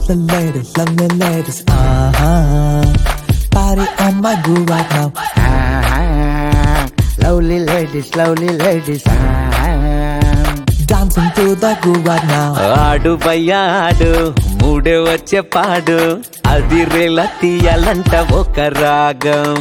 the ladies, lovely ladies, uh-huh. Party on my groove right now. Lovely ladies lovely ladies Dancing to the groove right now. ఆడు బయ్యాడు మూడే వచ్చే పాడు అది రేల తీయాలంట ఒక రాగం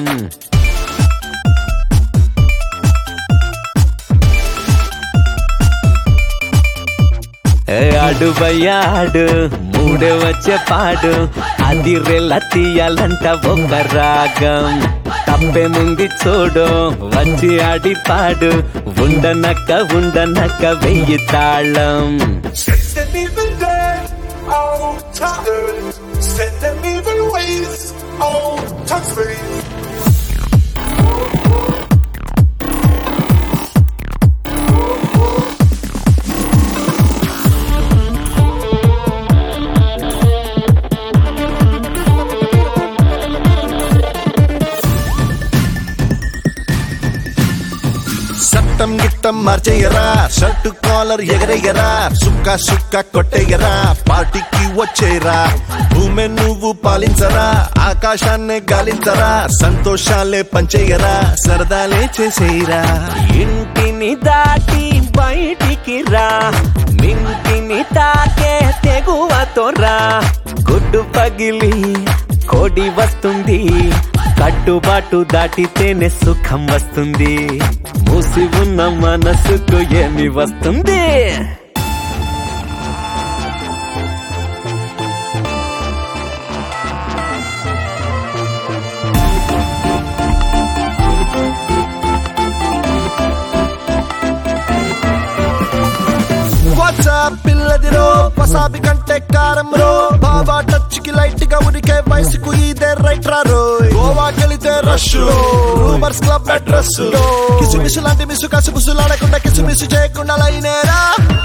ఏ ఆడు బయ్యాడు మూడే వచ్చే పాడు అది రేల తీయాలంట ఒక రాగం తప్పేముంది చూడు వచ్చి ఆడి పాడు ఉండనక్క ఉండనక్క వెయ్యి తాళం Set them even there, oh, tired. Set them even ways, oh, touch face. సట్టం గిట్టం మార్చేయరా షర్టు కాలర్ ఎగరేయరా సుక్క సుక్క కొట్టేయరా పార్టీకి వచ్చేయరా భూమి నువ్వు పాలించరా ఆకాశాన్నే గాలించరా సంతోషాలే పంచేయరా సరదాలే చేసేయరా ఇంటిని దాటి బయటికి రా మింటిని తాకే తెగువతో రా గుడ్డు పగిలి కోడి వస్తుంది కట్టుబాటు దాటితేనే సుఖం వస్తుంది మూసి ఉన్న మనసుకు ఏమి వస్తుంది వాట్సాప్ పిల్లదిరో వసాబి కంటే కారం రో బాబా టచ్ కి లైట్ గా ఉరికే వయసుకు ఇదే రైట్ రా రోయ్ గోవా కెళితే రష్ రూమర్స్ క్లబ్ అడ్రస్ కిసు మిసు లాంటి మిసు కసు పుసులాడకుండా కిసు మిసు చేయకుండా లైనేరా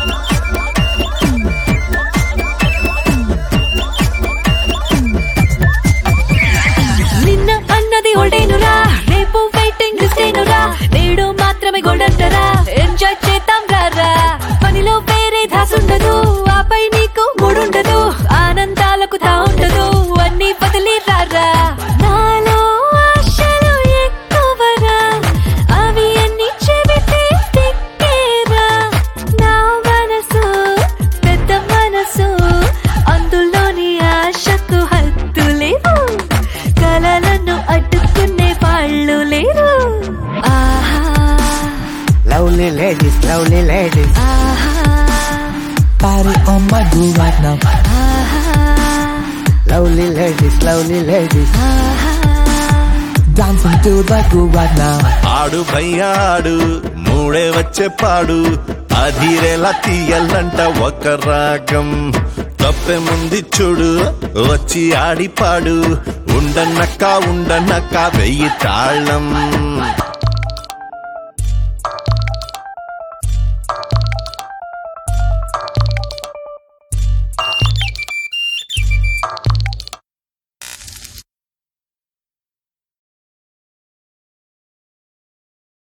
నిన్న అన్నది ఓల్డేనురా రేపు వెయిటింగ్ లిస్టేనురా నేడు మాత్రమే గోల్డంటరా ఎంజాయ్ చేద్దాం రారా పనిలో వేరే దాసుండదు ఆపై నీకు మూడుండదు ఆనందాలకు తా ఉండదు అన్ని బదిలీ రారా నాలో ఆశలు ఎక్కువరా అవి అన్ని చెబితే తిక్కేరా నా మనసు పెద్ద మనసు అందులోని ఆశకు హద్దు లేదు కలలను అడ్డుకునే వాళ్ళు లేరు ఆహా లవ్లీ లేడీస్ లవ్లీ లేడీస్ ఆహా Party on my groove right now. ఆహా లవ్లీ లేడీస్ లవ్లీ లేడీస్ ఆహా Dancing to the groove right now. ఆడు భయ్యాడు మూడే వచ్చే పాడు అధీరేలా తీయాలంట ఒక రాగం తప్పే ముందు చూడు వచ్చి ఆడి పాడు ఉండనక్క ఉండనక్క వెయ్యి తాళం